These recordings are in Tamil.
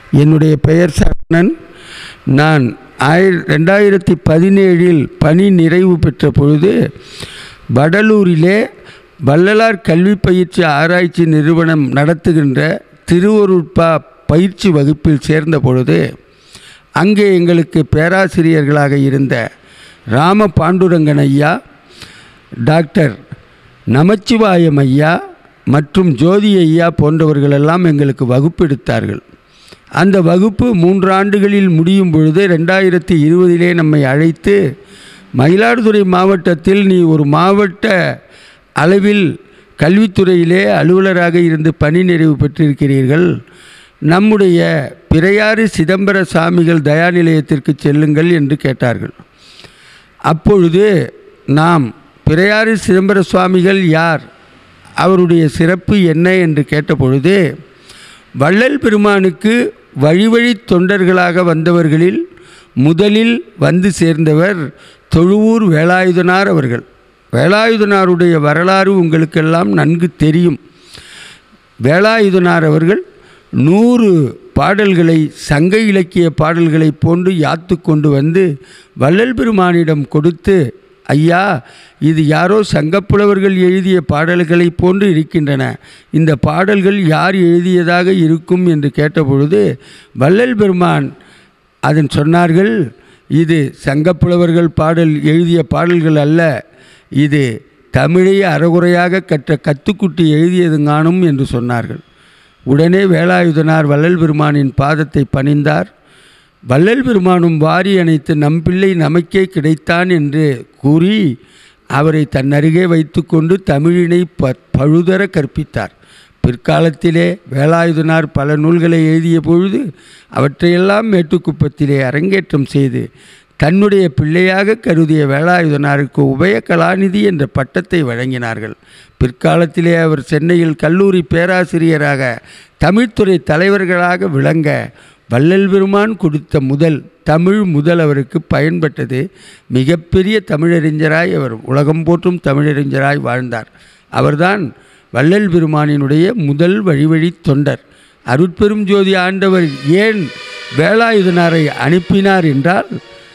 என்னுடைய பெயர் சரணன் நான் ஆயிர ரெண்டாயிரத்தி பதினேழில் பணி நிறைவு பெற்ற பொழுது வடலூரிலே வள்ளலார் கல்வி பயிற்சி ஆராய்ச்சி நிறுவனம் நடத்துகின்ற திருவருட்பா பயிற்சி வகுப்பில் சேர்ந்த பொழுது அங்கே எங்களுக்கு பேராசிரியர்களாக இருந்த ராம பாண்டுரங்கன் ஐயா டாக்டர் நமச்சிவாயம் ஐயா மற்றும் ஜோதி ஐயா போன்றவர்களெல்லாம் எங்களுக்கு வகுப்பு எடுத்தார்கள் அந்த வகுப்பு மூன்று ஆண்டுகளில் முடியும் பொழுது ரெண்டாயிரத்தி இருபதிலே நம்மை அழைத்து மயிலாடுதுறை மாவட்டத்தில் நீ ஒரு மாவட்ட அளவில் கல்வித்துறையிலே அலுவலராக இருந்து பணி நிறைவு பெற்றிருக்கிறீர்கள் நம்முடைய பிறையாறு சிதம்பர சாமிகள் தயா நிலையத்திற்கு செல்லுங்கள் என்று கேட்டார்கள் அப்பொழுது நாம் பிறையாறு சிதம்பர சுவாமிகள் யார் அவருடைய சிறப்பு என்ன என்று கேட்டபொழுது வள்ளல் பெருமானுக்கு வழி வழி தொண்டர்களாக வந்தவர்களில் முதலில் வந்து சேர்ந்தவர் தொழுவூர் வேலாயுதனார் அவர்கள் வேலாயுதனாருடைய வரலாறு உங்களுக்கெல்லாம் நன்கு தெரியும் வேலாயுதனார் அவர்கள் நூறு பாடல்களை சங்க இலக்கிய பாடல்களைப் போன்று யாத்து கொண்டு வந்து வள்ளல் பெருமானிடம் கொடுத்து ஐயா இது யாரோ சங்கப்புலவர்கள் எழுதிய பாடல்களைப் போன்று இருக்கின்றன இந்த பாடல்கள் யார் எழுதியதாக இருக்கும் என்று கேட்டபொழுது வள்ளல் பெருமான் அதன் சொன்னார்கள் இது சங்கப்புலவர்கள் பாடல் எழுதிய பாடல்கள் அல்ல இது தமிழை அறகுறையாக கற்ற கத்துக்குட்டி எழுதியதுங்கானும் என்று சொன்னார்கள் உடனே வேலாயுதனார் வள்ளல் பெருமானின் பாதத்தை பணிந்தார் வள்ளல் பெருமானும் வாரி அணைத்து நம் பிள்ளை நமக்கே கிடைத்தான் என்று கூறி அவரை தன் அருகே வைத்துக்கொண்டு தமிழினை ப பழுதர கற்பித்தார் பிற்காலத்திலே வேலாயுதனார் பல நூல்களை எழுதிய பொழுது அவற்றையெல்லாம் மேட்டுக்குப்பத்திலே அரங்கேற்றம் செய்து தன்னுடைய பிள்ளையாக கருதிய வேலாயுதனாருக்கு உபய கலாநிதி என்ற பட்டத்தை வழங்கினார்கள் பிற்காலத்திலே அவர் சென்னையில் கல்லூரி பேராசிரியராக தமிழ்துறை தலைவர்களாக விளங்க வள்ளல் பெருமான் கொடுத்த முதல் தமிழ் முதல் அவருக்கு பயன்பட்டது மிகப்பெரிய தமிழறிஞராய் அவர் உலகம் போற்றும் தமிழறிஞராய் வாழ்ந்தார் அவர்தான் வள்ளல் பெருமானினுடைய முதல் வழிவழி தொண்டர் அருட்பெரும் ஜோதி ஆண்டவர் ஏன் வேலாயுதனாரை அனுப்பினார் என்றால்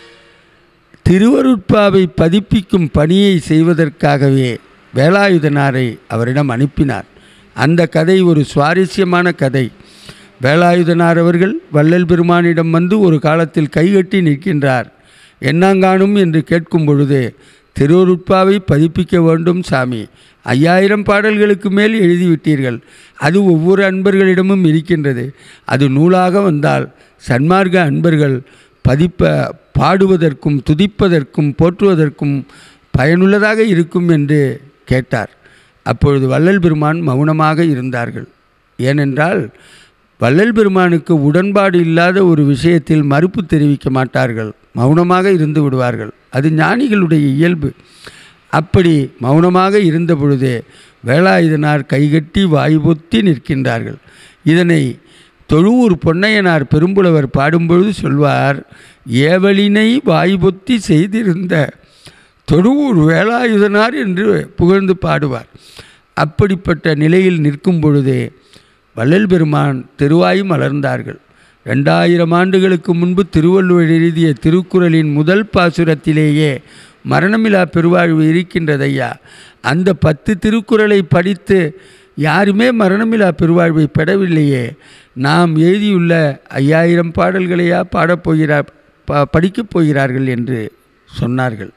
திருவருட்பாவை பதிப்பிக்கும் பணியை செய்வதற்காகவே வேலாயுதனாரை அவரிடம் அனுப்பினார் அந்த கதை ஒரு சுவாரஸ்யமான கதை வேலாயுதனார் அவர்கள் வள்ளல் பெருமானிடம் வந்து ஒரு காலத்தில் கைகட்டி நிற்கின்றார் என்னாங்கானும் என்று கேட்கும் பொழுது திருவருட்பாவை பதிப்பிக்க வேண்டும் சாமி ஐயாயிரம் பாடல்களுக்கு மேல் எழுதிவிட்டீர்கள் அது ஒவ்வொரு அன்பர்களிடமும் இருக்கின்றது அது நூலாக வந்தால் சன்மார்க்க அன்பர்கள் பதிப்ப பாடுவதற்கும் துதிப்பதற்கும் போற்றுவதற்கும் பயனுள்ளதாக இருக்கும் என்று கேட்டார் அப்பொழுது வள்ளல் பெருமான் மௌனமாக இருந்தார்கள் ஏனென்றால் வள்ளல் பெருமானுக்கு உடன்பாடு இல்லாத ஒரு விஷயத்தில் மறுப்பு தெரிவிக்க மாட்டார்கள் மௌனமாக இருந்து விடுவார்கள் அது ஞானிகளுடைய இயல்பு அப்படி மௌனமாக இருந்த பொழுதே வேலாயுதனார் கைகட்டி வாய்பொத்தி நிற்கின்றார்கள் இதனை தொழுவூர் பொன்னையனார் பெரும்புலவர் பாடும்பொழுது சொல்வார் ஏவலினை வாய்பொத்தி செய்திருந்த தொழுவூர் வேலாயுதனார் என்று புகழ்ந்து பாடுவார் அப்படிப்பட்ட நிலையில் நிற்கும் பொழுதே வள்ளல் பெருமான் திருவாய் மலர்ந்தார்கள் ரெண்டாயிரம் ஆண்டுகளுக்கு முன்பு திருவள்ளுவர் எழுதிய திருக்குறளின் முதல் பாசுரத்திலேயே மரணமில்லா பெருவாழ்வு இருக்கின்றதையா அந்த பத்து திருக்குறளை படித்து யாருமே மரணமில்லா பெருவாழ்வை பெறவில்லையே நாம் எழுதியுள்ள ஐயாயிரம் பாடல்களையா பாடப்போகிறார் ப படிக்கப் போகிறார்கள் என்று சொன்னார்கள்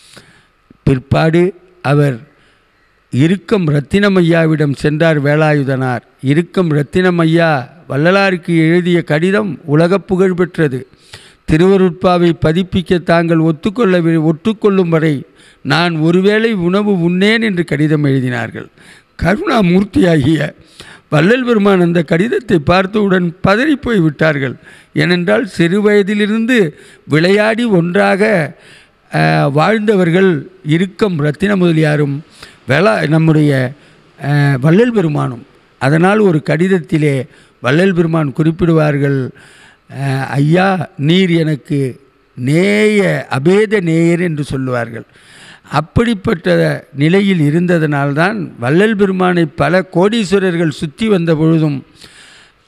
பிற்பாடு அவர் இருக்கம் ரத்தினமையாவிடம் சென்றார் வேலாயுதனார் இருக்கம் ரத்தினமையா வள்ளலாருக்கு எழுதிய கடிதம் உலக புகழ் பெற்றது திருவருட்பாவை பதிப்பிக்க தாங்கள் ஒத்துக்கொள்ள ஒத்துக்கொள்ளும் வரை நான் ஒருவேளை உணவு உண்ணேன் என்று கடிதம் எழுதினார்கள் கருணாமூர்த்தியாகிய வள்ளல் பெருமான் அந்த கடிதத்தை பார்த்தவுடன் பதறிப்போய் விட்டார்கள் ஏனென்றால் சிறு வயதிலிருந்து விளையாடி ஒன்றாக அஹ், வாழ்ந்தவர்கள் இருக்கம் ரத்தின முதலியாரும் வேளா நம்முடைய அஹ், வள்ளல் பெருமானும் அதனால் ஒரு கடிதத்திலே வள்ளல் பெருமான் குறிப்பிடுவார்கள் அஹ், ஐயா நீர் எனக்கு நேய அபேத நேயர் என்று சொல்லுவார்கள் அப்படிப்பட்ட நிலையில் இருந்ததனால்தான் வள்ளல் பெருமானை பல கோடீஸ்வரர்கள் சுற்றி வந்த பொழுதும்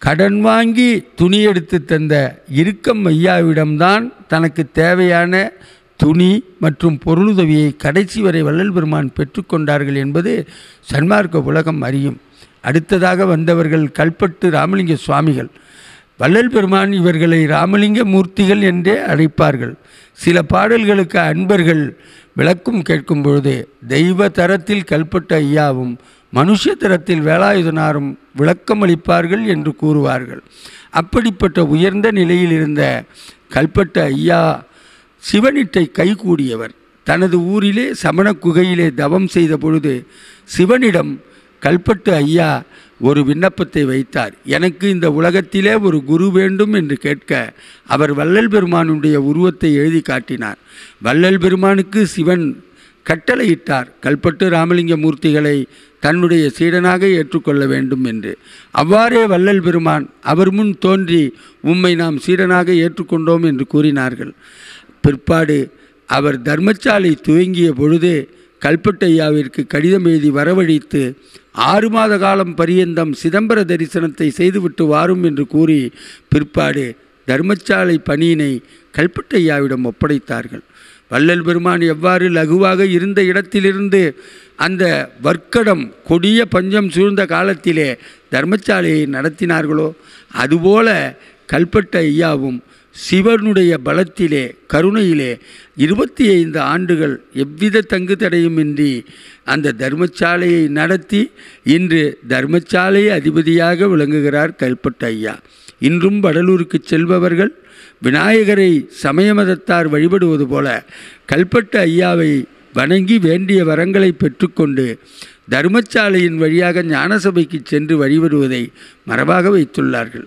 கடன் வாங்கி துணி எடுத்து தந்த இறுக்கம் ஐயாவிடம்தான் தனக்கு தேவையான துணி மற்றும் பொருளுதவியை கடைசி வரை வள்ளல் பெருமான் பெற்றுக்கொண்டார்கள் என்பது சன்மார்க்க உலகம் அறியும் அடுத்ததாக வந்தவர்கள் கல்பட்டு ராமலிங்க சுவாமிகள் வள்ளல் பெருமான் இவர்களை ராமலிங்க மூர்த்திகள் என்றே அழைப்பார்கள் சில பாடல்களுக்கு அன்பர்கள் விளக்கும் கேட்கும் பொழுது தெய்வ தரத்தில் கல்பட்ட ஐயாவும் மனுஷ தரத்தில் வேலாயுதனாரும் விளக்கம் அளிப்பார்கள் என்று கூறுவார்கள் அப்படிப்பட்ட உயர்ந்த நிலையில் இருந்த கல்பட்ட ஐயா சிவனிட்டை கைகூடியவர் தனது ஊரிலே சமண குகையிலே தவம் செய்த பொழுது சிவனிடம் கல்பட்டு ஐயா ஒரு விண்ணப்பத்தை வைத்தார் எனக்கு இந்த உலகத்திலே ஒரு குரு வேண்டும் என்று கேட்க அவர் வள்ளல் பெருமானுடைய உருவத்தை எழுதி காட்டினார் வள்ளல் பெருமானுக்கு சிவன் கட்டளையிட்டார் கல்பட்டு ராமலிங்க மூர்த்திகளை தன்னுடைய சீடனாக ஏற்றுக்கொள்ள வேண்டும் என்று அவ்வாறே வள்ளல் பெருமான் அவர் முன் தோன்றி உம்மை நாம் சீடனாக ஏற்றுக்கொண்டோம் என்று கூறினார்கள் பிற்பாடு அவர் தர்மசாலை துவங்கிய பொழுது கல்பட்டையாவிற்கு கடிதம் எழுதி வரவழைத்து ஆறு மாத காலம் பரியந்தம் சிதம்பர தரிசனத்தை செய்துவிட்டு வாரும் என்று கூறி பிற்பாடு தர்மசாலை பணியினை கல்பட்டையாவிடம் ஒப்படைத்தார்கள் வள்ளல் பெருமான் எவ்வாறு லகுவாக இருந்த இடத்திலிருந்து அந்த வர்க்கடம் கொடிய பஞ்சம் சூழ்ந்த காலத்திலே தர்மசாலையை நடத்தினார்களோ அதுபோல கல்பட்ட ஐயாவும் சிவனுடைய பலத்திலே கருணையிலே இருபத்தி ஐந்து ஆண்டுகள் எவ்வித தங்கு தடையுமின்றி அந்த தர்மசாலையை நடத்தி இன்று தர்மசாலை அதிபதியாக விளங்குகிறார் கல்பட்ட ஐயா இன்றும் வடலூருக்கு செல்பவர்கள் விநாயகரை சமய மதத்தார் வழிபடுவது போல கல்பட்ட ஐயாவை வணங்கி வேண்டிய வரங்களை பெற்றுக்கொண்டு தர்மசாலையின் வழியாக ஞானசபைக்கு சென்று வழிபடுவதை மரபாக வைத்துள்ளார்கள்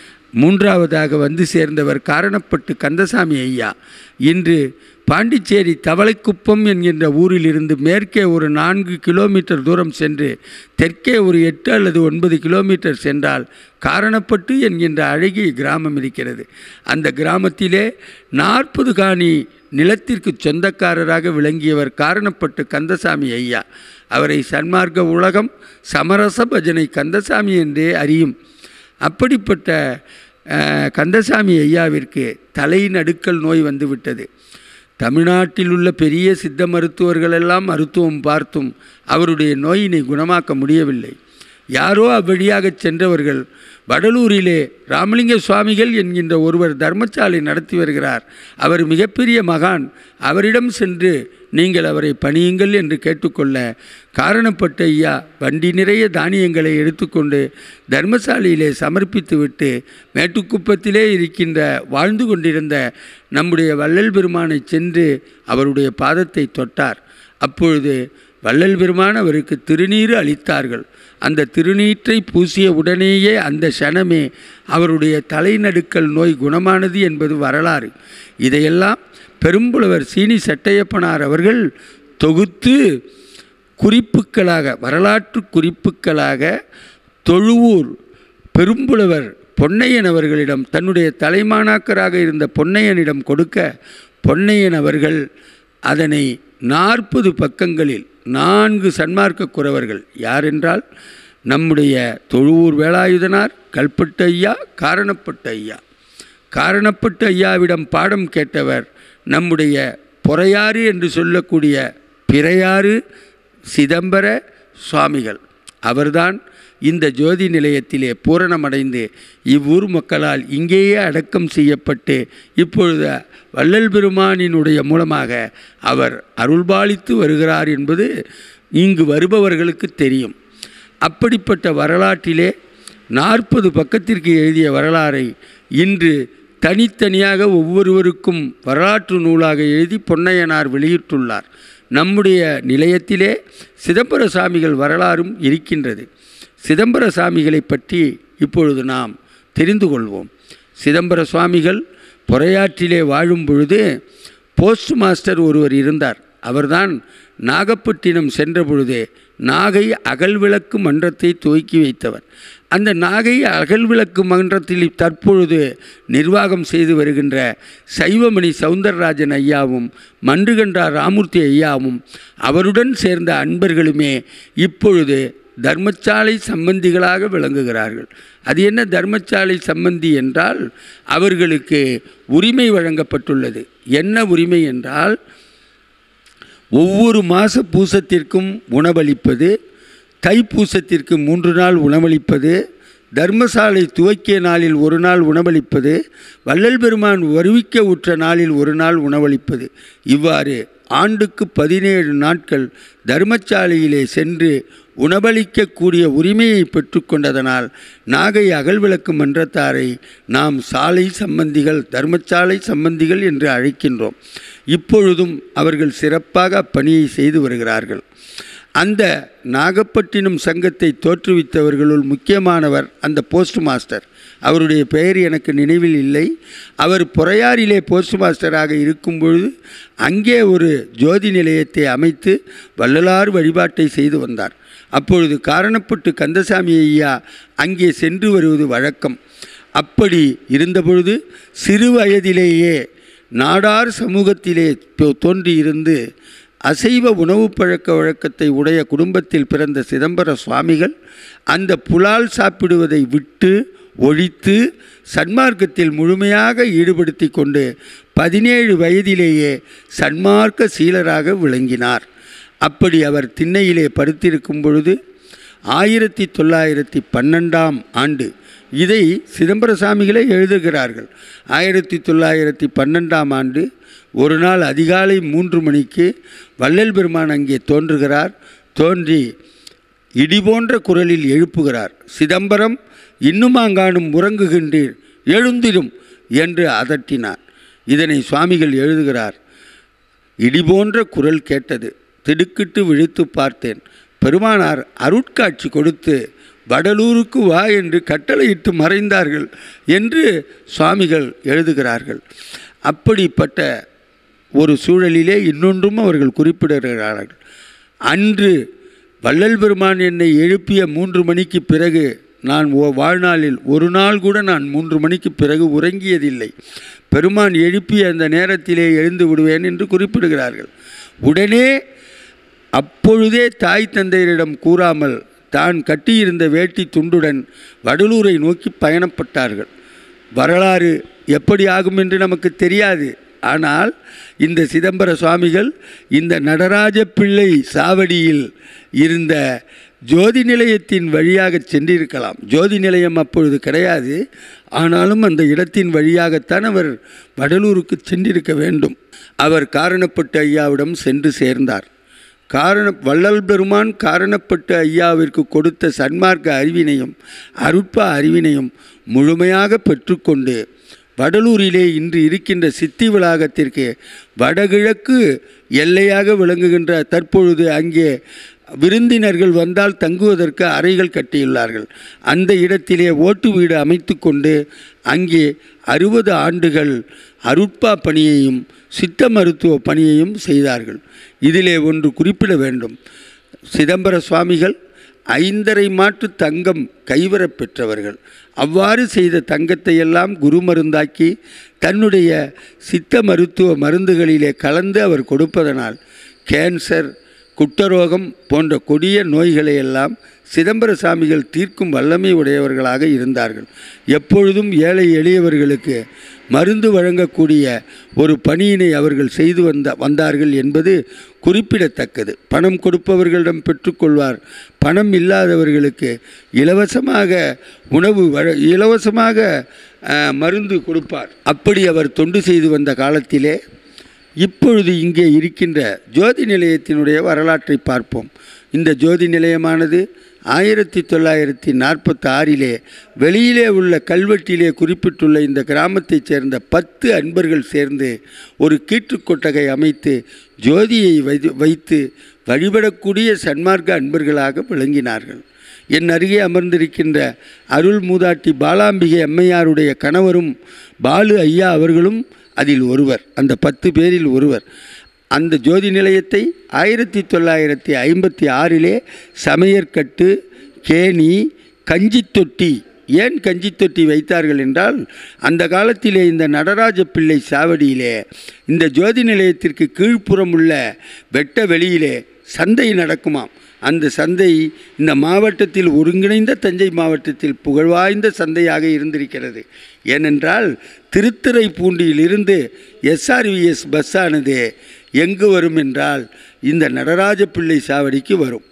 மூன்றாவதாக வந்து சேர்ந்தவர் காரணப்பட்டு கந்தசாமி ஐயா இன்று பாண்டிச்சேரி தவளைக்குப்பம் என்கின்ற ஊரிலிருந்து மேற்கே ஒரு நான்கு கிலோமீட்டர் தூரம் சென்று தெற்கே ஒரு எட்டு அல்லது ஒன்பது கிலோமீட்டர் சென்றால் காரணப்பட்டு என்கின்ற அழகிய கிராமம் இருக்கிறது அந்த கிராமத்திலே நாற்பது காணி நிலத்திற்கு சொந்தக்காரராக விளங்கியவர் காரணப்பட்டு கந்தசாமி ஐயா அவரை சன்மார்க்க உலகம் சமரச பஜனை கந்தசாமி என்றே அறியும் அப்படிப்பட்ட அஹ், கந்தசாமி ஐயாவிற்கு தலை நடுக்கல் நோய் வந்துவிட்டது தமிழ்நாட்டில் உள்ள பெரிய சித்த மருத்துவர்கள் எல்லாம் மருத்துவம் பார்த்தும் அவருடைய நோயினை குணமாக்க முடியவில்லை யாரோ அவ்வழியாக சென்றவர்கள் வடலூரிலே ராமலிங்க சுவாமிகள் என்கின்ற ஒருவர் தர்மசாலை நடத்தி வருகிறார் அவர் மிகப்பெரிய மகான் அவரிடம் சென்று நீங்கள் அவரை பணியுங்கள் என்று கேட்டுக்கொள்ள காரணப்பட்ட ஐயா வண்டி நிறைய தானியங்களை எடுத்துக்கொண்டு தர்மசாலையிலே சமர்ப்பித்துவிட்டு மேட்டுக்குப்பத்திலே இருக்கின்ற வாழ்ந்து கொண்டிருந்த நம்முடைய வள்ளல் பெருமானை சென்று அவருடைய பாதத்தை தொட்டார் அப்பொழுது வள்ளல் பெருமான் அவருக்கு திருநீறு அளித்தார்கள் அந்த திருநீற்றை பூசிய உடனேயே அந்த க்ஷணமே அவருடைய தலைநடுக்கல் நோய் குணமானது என்பது வரலாறு இதையெல்லாம் பெரும்புலவர் சீனி சட்டையப்பனார் அவர்கள் தொகுத்து குறிப்புகளாக வரலாற்று குறிப்புகளாக தொழுவூர் பெரும்புலவர் பொன்னையன் அவர்களிடம் தன்னுடைய தலைமாணாக்கராக இருந்த பொன்னையனிடம் கொடுக்க பொன்னையன் அவர்கள் அதனை நாற்பது பக்கங்களில் நான்கு சன்மார்க்க குறவர்கள் யாரென்றால் நம்முடைய தொழுவூர் வேலாயுதனார் கல்பட்டு ஐயா காரணப்பட்ட ஐயா காரணப்பட்ட ஐயாவிடம் பாடம் கேட்டவர் நம்முடைய பொறையாறு என்று சொல்லக்கூடிய பிறையாறு சிதம்பர சுவாமிகள் அவர்தான் இந்த ஜோதி நிலையத்திலே பூரணமடைந்து இவ்வூர் மக்களால் இங்கேயே அடக்கம் செய்யப்பட்டு இப்பொழுது வள்ளல் பெருமானினுடைய மூலமாக அவர் அருள்பாலித்து வருகிறார் என்பது இங்கு வருபவர்களுக்கு தெரியும் அப்படிப்பட்ட வரலாற்றிலே நாற்பது பக்கத்திற்கு எழுதிய வரலாறை இன்று தனித்தனியாக ஒவ்வொருவருக்கும் வரலாற்று நூலாக எழுதி பொன்னையனார் வெளியிட்டுள்ளார் நம்முடைய நிலையத்திலே சிதம்பர சாமிகள் வரலாறும் இருக்கின்றது சிதம்பர சாமிகளை பற்றி இப்பொழுது நாம் தெரிந்து கொள்வோம் சிதம்பர சுவாமிகள் பொறையாற்றிலே வாழும் பொழுது போஸ்ட் மாஸ்டர் ஒருவர் இருந்தார் அவர்தான் நாகப்பட்டினம் சென்ற பொழுது நாகை அகல்விளக்கு மன்றத்தை துவக்கி வைத்தவர் அந்த நாகை அகல்விளக்கு மன்றத்தில் தற்பொழுது நிர்வாகம் செய்து வருகின்ற சைவமணி சவுந்தரராஜன் ஐயாவும் மன்றுகண்டார் ராமூர்த்தி ஐயாவும் அவருடன் சேர்ந்த அன்பர்களுமே இப்பொழுது தர்மசாலை சம்பந்திகளாக விளங்குகிறார்கள் அது என்ன தர்மசாலை சம்பந்தி என்றால் அவர்களுக்கு உரிமை வழங்கப்பட்டுள்ளது என்ன உரிமை என்றால் ஒவ்வொரு மாத பூசத்திற்கும் உணவளிப்பது தைப்பூசத்திற்கு மூன்று நாள் உணவளிப்பது தர்மசாலை துவக்கிய நாளில் ஒரு நாள் உணவளிப்பது வள்ளல் பெருமான் வருவிக்க உற்ற நாளில் ஒரு நாள் உணவளிப்பது இவ்வாறு ஆண்டுக்கு பதினேழு நாட்கள் தர்மசாலையிலே சென்று உணவளிக்கக்கூடிய உரிமையை பெற்றுக்கொண்டதனால் நாகை அகல்விளக்கு மன்றத்தாரை நாம் சாலை சம்பந்திகள் தர்மசாலை சம்பந்திகள் என்று அழைக்கின்றோம் இப்பொழுதும் அவர்கள் சிறப்பாக அப்பணியை செய்து வருகிறார்கள் அந்த நாகப்பட்டினம் சங்கத்தை தோற்றுவித்தவர்களுள் முக்கியமானவர் அந்த போஸ்ட் மாஸ்டர் அவருடைய பெயர் எனக்கு நினைவில் இல்லை அவர் பொறையாறிலே போஸ்ட் மாஸ்டராக இருக்கும் பொழுது அங்கே ஒரு ஜோதி நிலையத்தை அமைத்து வள்ளலார் வழிபாட்டை செய்து வந்தார் அப்பொழுது காரணப்பட்டு கந்தசாமி ஐயா அங்கே சென்று வருவது வழக்கம் அப்படி இருந்தபொழுது சிறு வயதிலேயே நாடார் சமூகத்திலே தோ- தோன்றியிருந்து அசைவ உணவு பழக்க வழக்கத்தை உடைய குடும்பத்தில் பிறந்த சிதம்பர சுவாமிகள் அந்த புலால் சாப்பிடுவதை விட்டு ஒழித்து சன்மார்க்கத்தில் முழுமையாக ஈடுபடுத்தி கொண்டு பதினேழு வயதிலேயே சன்மார்க்க சீலராக விளங்கினார் அப்படி அவர் திண்ணையிலே படுத்திருக்கும் பொழுது ஆயிரத்தி தொள்ளாயிரத்தி பன்னெண்டாம் ஆண்டு இதை சிதம்பர சாமிகளே எழுதுகிறார்கள் ஆயிரத்தி தொள்ளாயிரத்தி பன்னெண்டாம் ஆண்டு ஒரு நாள் அதிகாலை மூன்று மணிக்கு வள்ளல் பெருமான் அங்கே தோன்றுகிறார் தோன்றி இடி போன்ற குரலில் எழுப்புகிறார் சிதம்பரம் இன்னுமாங்கானும் உறங்குகின்றீர் எழுந்திரும் என்று அதட்டினார் இதனை சுவாமிகள் எழுதுகிறார் இடி போன்ற குரல் கேட்டது திடுக்கிட்டு விழித்து பார்த்தேன் பெருமானார் அருட்காட்சி கொடுத்து வடலூருக்கு வா என்று கட்டளையிட்டு மறைந்தார்கள் என்று சுவாமிகள் எழுதுகிறார்கள் அப்படிப்பட்ட ஒரு சூழலிலே இன்னொன்றும் அவர்கள் குறிப்பிடுகிறார்கள் அன்று வள்ளல் பெருமான் என்னை எழுப்பிய மூன்று மணிக்கு பிறகு நான் ஓ வாழ்நாளில் ஒரு நாள் கூட நான் மூன்று மணிக்கு பிறகு உறங்கியதில்லை பெருமான் எழுப்பிய அந்த நேரத்திலே எழுந்து விடுவேன் என்று குறிப்பிடுகிறார்கள் உடனே அப்பொழுதே தாய் தந்தையரிடம் கூறாமல் தான் கட்டியிருந்த வேட்டி துண்டுடன் வடலூரை நோக்கி பயணப்பட்டார்கள் வரலாறு எப்படி ஆகும் என்று நமக்கு தெரியாது ஆனால் இந்த சிதம்பர சுவாமிகள் இந்த நடராஜ பிள்ளை சாவடியில் இருந்த ஜோதி நிலையத்தின் வழியாக சென்றிருக்கலாம் ஜோதி நிலையம் அப்பொழுது கிடையாது ஆனாலும் அந்த இடத்தின் வழியாகத்தான் அவர் வடலூருக்கு சென்றிருக்க வேண்டும் அவர் காரணப்பட்ட ஐயாவிடம் சென்று சேர்ந்தார் காரண வள்ளல் பெருமான் காரணப்பட்ட ஐயாவிற்கு கொடுத்த சன்மார்க்க அறிவினையும் அருட்பா அறிவினையும் முழுமையாக பெற்றுக்கொண்டு வடலூரிலே இன்று இருக்கின்ற சித்தி வளாகத்திற்கு வடகிழக்கு எல்லையாக விளங்குகின்ற தற்பொழுது அங்கே விருந்தினர்கள் வந்தால் தங்குவதற்கு அறைகள் கட்டியுள்ளார்கள் அந்த இடத்திலே ஓட்டு வீடு அமைத்து கொண்டு அங்கே அறுபது ஆண்டுகள் அருட்பா பணியையும் சித்த மருத்துவ பணியையும் செய்தார்கள் இதிலே ஒன்று குறிப்பிட வேண்டும் சிதம்பர சுவாமிகள் ஐந்தரை மாற்று தங்கம் கைவரப் பெற்றவர்கள் அவ்வாறு செய்த தங்கத்தை எல்லாம் குருமருந்தாக்கி தன்னுடைய சித்த மருத்துவ மருந்துகளிலே கலந்து அவர் கொடுப்பதனால் கேன்சர் குட்டரோகம் போன்ற கொடிய நோய்களை எல்லாம் சிதம்பர சாமிகள் தீர்க்கும் வல்லமை உடையவர்களாக இருந்தார்கள் எப்பொழுதும் ஏழை எளியவர்களுக்கு மருந்து வழங்கக்கூடிய ஒரு பணியினை அவர்கள் செய்து வந்த வந்தார்கள் என்பது குறிப்பிடத்தக்கது பணம் கொடுப்பவர்களிடம் பெற்றுக்கொள்வார் பணம் இல்லாதவர்களுக்கு இலவசமாக உணவு வழ இலவசமாக அஹ், மருந்து கொடுப்பார் அப்படி அவர் தொண்டு செய்து வந்த காலத்திலே இப்பொழுது இங்கே இருக்கின்ற ஜோதி நிலையத்தினுடைய வரலாற்றை பார்ப்போம் இந்த ஜோதி நிலையமானது ஆயிரத்தி தொள்ளாயிரத்தி நாற்பத்தி ஆறிலே வெளியிலே உள்ள கல்வெட்டிலே குறிப்பிட்டுள்ள இந்த கிராமத்தைச் சேர்ந்த பத்து அன்பர்கள் சேர்ந்து ஒரு கீற்றுக் கொட்டகை அமைத்து ஜோதியை வைத்து வைத்து வழிபடக்கூடிய சன்மார்க்க அன்பர்களாக விளங்கினார்கள் என் அருகே அமர்ந்திருக்கின்ற அருள் மூதாட்டி பாலாம்பிகை அம்மையாருடைய கணவரும் பாலு ஐயா அவர்களும் அதில் ஒருவர் அந்த பத்து பேரில் ஒருவர் அந்த ஜோதி நிலையத்தை ஆயிரத்தி தொள்ளாயிரத்தி ஐம்பத்தி ஆறிலே சமையற்கட்டு கேணி கஞ்சித்தொட்டி ஏன் கஞ்சித்தொட்டி வைத்தார்கள் என்றால் அந்த காலத்திலே இந்த நடராஜ பிள்ளை சாவடியிலே இந்த ஜோதி நிலையத்திற்கு கீழ்ப்புறம் உள்ள வெட்ட வெளியிலே சந்தை நடக்குமாம் அந்த சந்தை இந்த மாவட்டத்தில் ஒருங்கிணைந்த தஞ்சை மாவட்டத்தில் புகழ்வாய்ந்த சந்தையாக இருந்திருக்கிறது ஏனென்றால் திருத்துறைப்பூண்டியிலிருந்து எஸ்ஆர்விஎஸ் பஸ்ஸானது எங்கு வரும் என்றால் இந்த நடராஜ பிள்ளை சாவடிக்கு வரும்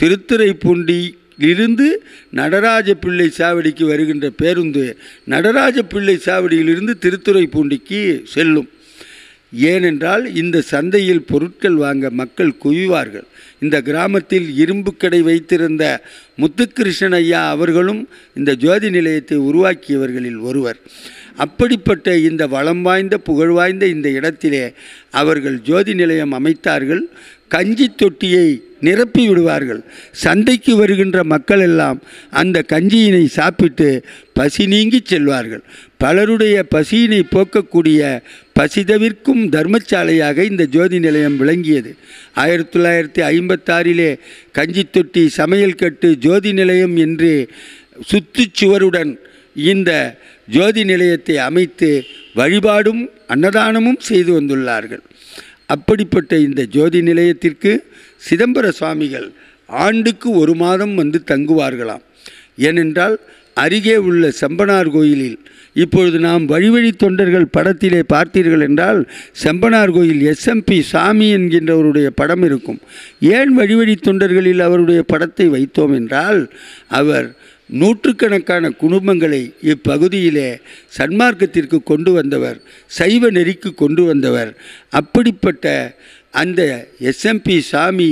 திருத்துறைப்பூண்டியிலிருந்து நடராஜ பிள்ளை சாவடிக்கு வருகின்ற பேருந்து நடராஜ பிள்ளை சாவடியிலிருந்து திருத்துறைப்பூண்டிக்கு செல்லும் ஏனென்றால் இந்த சந்தையில் பொருட்கள் வாங்க மக்கள் குவிவார்கள் இந்த கிராமத்தில் இரும்பு கடை வைத்திருந்த முத்துக்கிருஷ்ணன் ஐயா அவர்களும் இந்த ஜோதி நிலையத்தை உருவாக்கியவர்களில் ஒருவர் அப்படிப்பட்ட இந்த வளம் வாய்ந்த புகழ் வாய்ந்த இந்த இடத்திலே அவர்கள் ஜோதி நிலையம் அமைத்தார்கள் கஞ்சி தொட்டியை நிரப்பி விடுவார்கள் சந்தைக்கு வருகின்ற மக்கள் எல்லாம் அந்த கஞ்சியினை சாப்பிட்டு பசி நீங்கி செல்வார்கள் பலருடைய பசியினை போக்கக்கூடிய பசிதவிற்கும் தர்மசாலையாக இந்த ஜோதி நிலையம் விளங்கியது ஆயிரத்தி தொள்ளாயிரத்தி ஐம்பத்தாறிலே கஞ்சி தொட்டி சமையல் கட்டு ஜோதி நிலையம் என்று சுற்றுச்சுவருடன் இந்த ஜோதி நிலையத்தை அமைத்து வழிபாடும் அன்னதானமும் செய்து வந்துள்ளார்கள் அப்படிப்பட்ட இந்த ஜோதி நிலையத்திற்கு சிதம்பர சுவாமிகள் ஆண்டுக்கு ஒரு மாதம் வந்து தங்குவார்களாம் ஏனென்றால் அருகே உள்ள செம்பனார் கோயிலில் இப்பொழுது நாம் வழிவழி தொண்டர்கள் படத்திலே பார்த்தீர்கள் என்றால் செம்பனார் கோயில் எஸ்எம்பி சாமி என்கின்றவருடைய படம் இருக்கும் ஏன் வழிவழி தொண்டர்களில் அவருடைய படத்தை வைத்தோம் என்றால் அவர் நூற்றுக்கணக்கான குடும்பங்களை இப்பகுதியிலே சன்மார்க்கத்திற்கு கொண்டு வந்தவர் சைவ நெறிக்கு கொண்டு வந்தவர் அப்படிப்பட்ட அந்த எஸ்எம்பி சாமி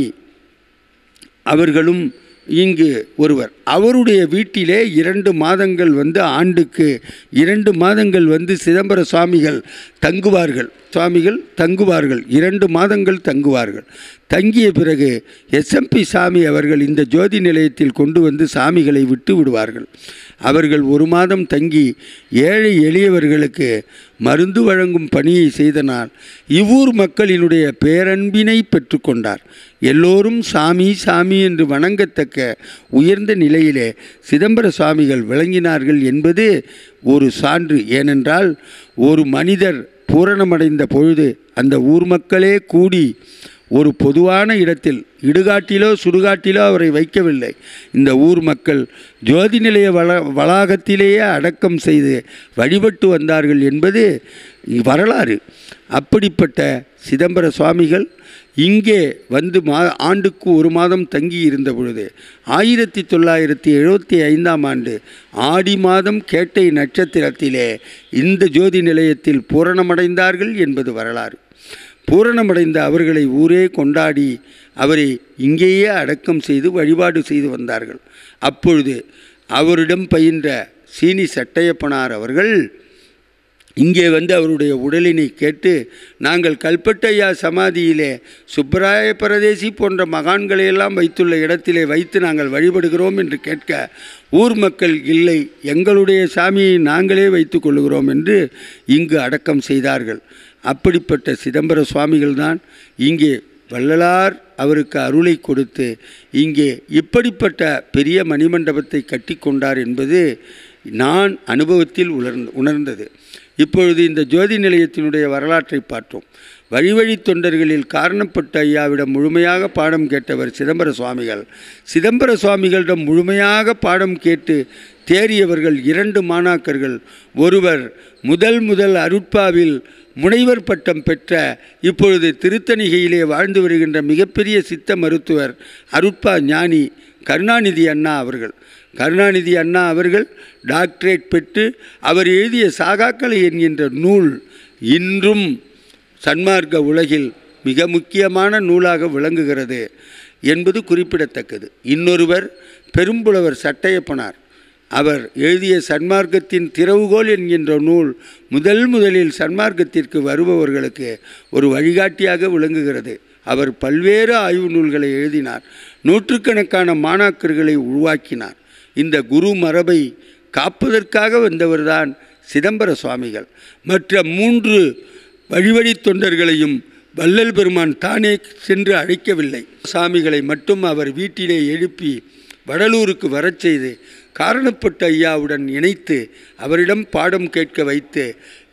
அவர்களும் இங்கு ஒருவர் அவருடைய வீட்டிலே இரண்டு மாதங்கள் வந்து ஆண்டுக்கு இரண்டு மாதங்கள் வந்து சிதம்பர சுவாமிகள் தங்குவார்கள் சுவாமிகள் தங்குவார்கள் இரண்டு மாதங்கள் தங்குவார்கள் தங்கிய பிறகு எஸ்எம்பி சாமி அவர்கள் இந்த ஜோதி நிலையத்தில் கொண்டு வந்து சாமிகளை விட்டு விடுவார்கள் அவர்கள் ஒரு மாதம் தங்கி ஏழை எளியவர்களுக்கு மருந்து வழங்கும் பணியை செய்தனால் இவ்வூர் மக்களினுடைய பேரன்பினை பெற்றுக்கொண்டார் எல்லோரும் சாமி சாமி என்று வணங்கத்தக்க உயர்ந்த நிலையிலே சிதம்பர சுவாமிகள் விளங்கினார்கள் என்பது ஒரு சான்று ஏனென்றால் ஒரு மனிதர் பூரணமடைந்த பொழுது அந்த ஊர் மக்களே கூடி ஒரு பொதுவான இடத்தில் இடுகாட்டிலோ சுடுகாட்டிலோ அவரை வைக்கவில்லை இந்த ஊர் மக்கள் ஜோதி நிலைய வள வளாகத்திலேயே அடக்கம் செய்து வழிபட்டு வந்தார்கள் என்பது வரலாறு அப்படிப்பட்ட சிதம்பர சுவாமிகள் இங்கே வந்து மா ஆண்டுக்கு ஒரு மாதம் தங்கி இருந்த பொழுது ஆயிரத்தி தொள்ளாயிரத்தி எழுபத்தி ஐந்தாம் ஆண்டு ஆடி மாதம் கேட்டை நட்சத்திரத்திலே இந்த ஜோதி நிலையத்தில் பூரணமடைந்தார்கள் என்பது வரலாறு பூரணமடைந்த அவர்களை ஊரே கொண்டாடி அவரை இங்கேயே அடக்கம் செய்து வழிபாடு செய்து வந்தார்கள் அப்பொழுது அவரிடம் பயின்ற சீனி சட்டையப்பனார் அவர்கள் இங்கே வந்து அவருடைய உடலினை கேட்டு நாங்கள் கல்பட்டையா சமாதியிலே சுப்பராய பரதேசி போன்ற மகான்களையெல்லாம் வைத்துள்ள இடத்திலே வைத்து நாங்கள் வழிபடுகிறோம் என்று கேட்க ஊர் மக்கள் இல்லை எங்களுடைய சாமியை நாங்களே வைத்து கொள்ளுகிறோம் என்று இங்கு அடக்கம் செய்தார்கள் அப்படிப்பட்ட சிதம்பர சுவாமிகள் தான் இங்கே வள்ளலார் அவருக்கு அருளை கொடுத்து இங்கே இப்படிப்பட்ட பெரிய மணிமண்டபத்தை கட்டி கொண்டார் என்பது நான் அனுபவத்தில் உணர்ந்து உணர்ந்தது இப்பொழுது இந்த ஜோதி நிலையத்தினுடைய வரலாற்றை பார்த்தோம் வழி வழி தொண்டர்களில் காரணப்பட்ட ஐயாவிடம் முழுமையாக பாடம் கேட்டவர் சிதம்பர சுவாமிகள் சிதம்பர சுவாமிகளிடம் முழுமையாக பாடம் கேட்டு தேறியவர்கள் இரண்டு மாணாக்கர்கள் ஒருவர் முதல் முதல் அருட்பாவில் முனைவர் பட்டம் பெற்ற இப்பொழுது திருத்தணிகையிலே வாழ்ந்து வருகின்ற மிகப்பெரிய சித்த மருத்துவர் அருட்பா ஞானி கருணாநிதி அண்ணா அவர்கள் கருணாநிதி அண்ணா அவர்கள் டாக்டரேட் பெற்று அவர் எழுதிய சாகாக்களை என்கின்ற நூல் இன்றும் சன்மார்க்க உலகில் மிக முக்கியமான நூலாக விளங்குகிறது என்பது குறிப்பிடத்தக்கது இன்னொருவர் பெரும்புலவர் சட்டையப்பனார் அவர் எழுதிய சன்மார்க்கத்தின் திறவுகோல் என்கின்ற நூல் முதல் முதலில் சன்மார்க்கத்திற்கு வருபவர்களுக்கு ஒரு வழிகாட்டியாக விளங்குகிறது அவர் பல்வேறு ஆய்வு நூல்களை எழுதினார் நூற்றுக்கணக்கான மாணாக்கர்களை உருவாக்கினார் இந்த குரு மரபை காப்பதற்காக வந்தவர்தான் சிதம்பர சுவாமிகள் மற்ற மூன்று வழிவழி தொண்டர்களையும் வள்ளல் பெருமான் தானே சென்று அழைக்கவில்லை சாமிகளை மட்டும் அவர் வீட்டிலே எழுப்பி வடலூருக்கு வரச் செய்து காரணப்பட்ட ஐயாவுடன் இணைத்து அவரிடம் பாடம் கேட்க வைத்து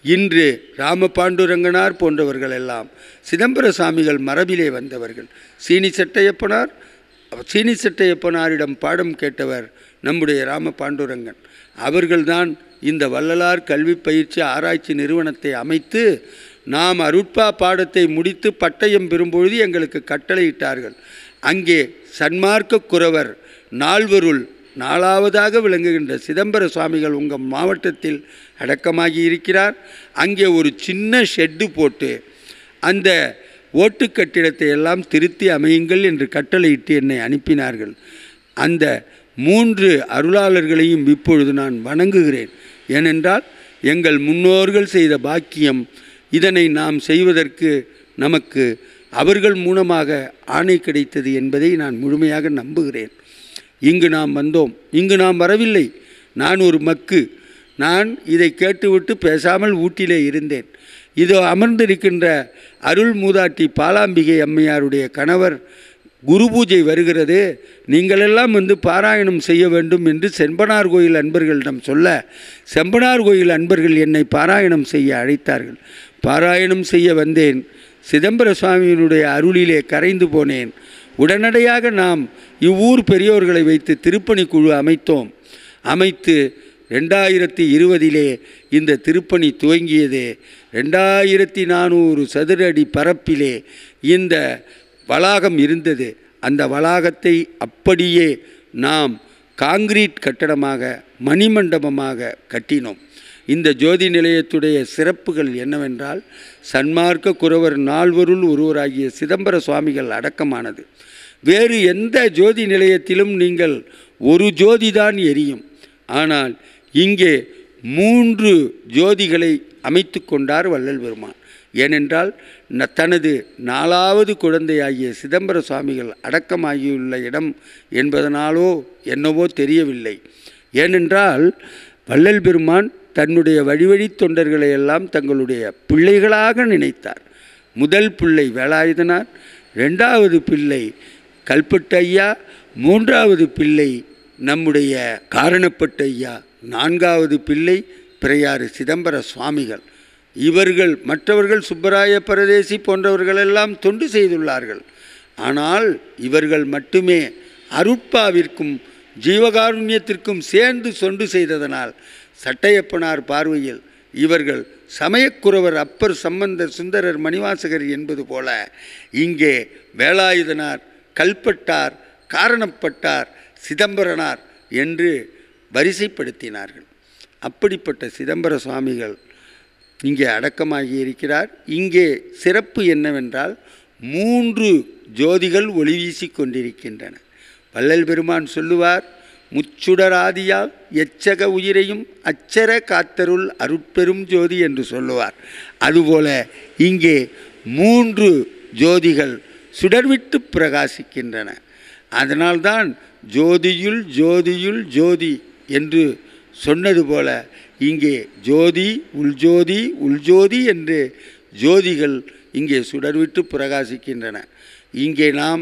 இன்று ராமபாண்டுரங்கனார் போன்றவர்கள் எல்லாம் சிதம்பர சாமிகள் மரபிலே வந்தவர்கள் சீனி சட்டையப்பனார் சீனி சட்டையப்பனாரிடம் பாடம் கேட்டவர் நம்முடைய ராம பாண்டுரங்கன் அவர்கள்தான் இந்த வள்ளலார் கல்வி பயிற்சி ஆராய்ச்சி நிறுவனத்தை அமைத்து நாம் அருட்பா பாடத்தை முடித்து பட்டயம் பெறும்பொழுது எங்களுக்கு கட்டளையிட்டார்கள் அங்கே சன்மார்க்க குறவர் நால்வருள் நாலாவதாக விளங்குகின்ற சிதம்பர சுவாமிகள் உங்கள் மாவட்டத்தில் அடக்கமாகி இருக்கிறார் அங்கே ஒரு சின்ன ஷெட்டு போட்டு அந்த ஓட்டு கட்டிடத்தை எல்லாம் திருத்தி அமையுங்கள் என்று கட்டளையிட்டு என்னை அனுப்பினார்கள் அந்த மூன்று அருளாளர்களையும் இப்பொழுது நான் வணங்குகிறேன் ஏனென்றால் எங்கள் முன்னோர்கள் செய்த பாக்கியம் இதனை நாம் செய்வதற்கு நமக்கு அவர்கள் மூலமாக ஆணை கிடைத்தது என்பதை நான் முழுமையாக நம்புகிறேன் இங்கு நாம் வந்தோம் இங்கு நாம் வரவில்லை நான் ஒரு மக்கு நான் இதை கேட்டுவிட்டு பேசாமல் ஊட்டிலே இருந்தேன் இதோ அமர்ந்திருக்கின்ற அருள் மூதாட்டி பாலாம்பிகை அம்மையாருடைய கணவர் குரு பூஜை வருகிறது நீங்களெல்லாம் வந்து பாராயணம் செய்ய வேண்டும் என்று செம்பனார் கோயில் அன்பர்களிடம் சொல்ல செம்பனார் கோயில் அன்பர்கள் என்னை பாராயணம் செய்ய அழைத்தார்கள் பாராயணம் செய்ய வந்தேன் சிதம்பர சுவாமியினுடைய அருளிலே கரைந்து போனேன் உடனடியாக நாம் இவ்வூர் பெரியோர்களை வைத்து திருப்பணி குழு அமைத்தோம் அமைத்து ரெண்டாயிரத்தி இருபதிலே இந்த திருப்பணி துவங்கியது ரெண்டாயிரத்தி நானூறு சதுர அடி பரப்பிலே இந்த வளாகம் இருந்தது அந்த வளாகத்தை அப்படியே நாம் காங்கிரீட் கட்டடமாக மணிமண்டபமாக கட்டினோம் இந்த ஜோதி நிலையத்துடைய சிறப்புகள் என்னவென்றால் சன்மார்க்க குறவர் நால்வருள் ஒருவராகிய சிதம்பர சுவாமிகள் அடக்கமானது வேறு எந்த ஜோதி நிலையத்திலும் நீங்கள் ஒரு ஜோதி தான் எரியும் ஆனால் இங்கே மூன்று ஜோதிகளை அமைத்து கொண்டார் வள்ளல் பெருமான் ஏனென்றால் ந- தனது நாலாவது குழந்தையாகிய சிதம்பர சுவாமிகள் அடக்கமாகியுள்ள இடம் என்பதனாலோ என்னவோ தெரியவில்லை ஏனென்றால் வள்ளல் பெருமான் தன்னுடைய வழிவழி தொண்டர்களை எல்லாம் தங்களுடைய பிள்ளைகளாக நினைத்தார் முதல் பிள்ளை வேலாயுதனார் ரெண்டாவது பிள்ளை கல்பட்டு ஐயா மூன்றாவது பிள்ளை நம்முடைய காரணப்பட்ட ஐயா நான்காவது பிள்ளை பிறையாறு சிதம்பர சுவாமிகள் இவர்கள் மற்றவர்கள் சுப்பராய பரதேசி போன்றவர்களெல்லாம் தொண்டு செய்துள்ளார்கள் ஆனால் இவர்கள் மட்டுமே அருட்பாவிற்கும் ஜீவகாருண்யத்திற்கும் சேர்ந்து தொண்டு செய்ததனால் சட்டையப்பனார் பார்வையில் இவர்கள் சமயக்குறவர் அப்பர் சம்பந்தர் சுந்தரர் மணிவாசகர் என்பது போல இங்கே வேலாயுதனார் கல்பட்டார் காரணப்பட்டார் சிதம்பரனார் என்று வரிசைப்படுத்தினார்கள் அப்படிப்பட்ட சிதம்பர சுவாமிகள் இங்கே அடக்கமாகி இருக்கிறார் இங்கே சிறப்பு என்னவென்றால் மூன்று ஜோதிகள் ஒளி வீசிக் கொண்டிருக்கின்றன வள்ளல் பெருமான் சொல்லுவார் முச்சுடராதியால் எச்சக உயிரையும் அச்சர காத்தருள் அருட்பெரும் ஜோதி என்று சொல்லுவார் அதுபோல இங்கே மூன்று ஜோதிகள் சுடர்விட்டு பிரகாசிக்கின்றன அதனால்தான் ஜோதியுள் ஜோதியுள் ஜோதி என்று சொன்னது போல இங்கே ஜோதி உள்ஜோதி உள்ஜோதி என்று ஜோதிகள் இங்கே சுடர்விட்டு பிரகாசிக்கின்றன இங்கே நாம்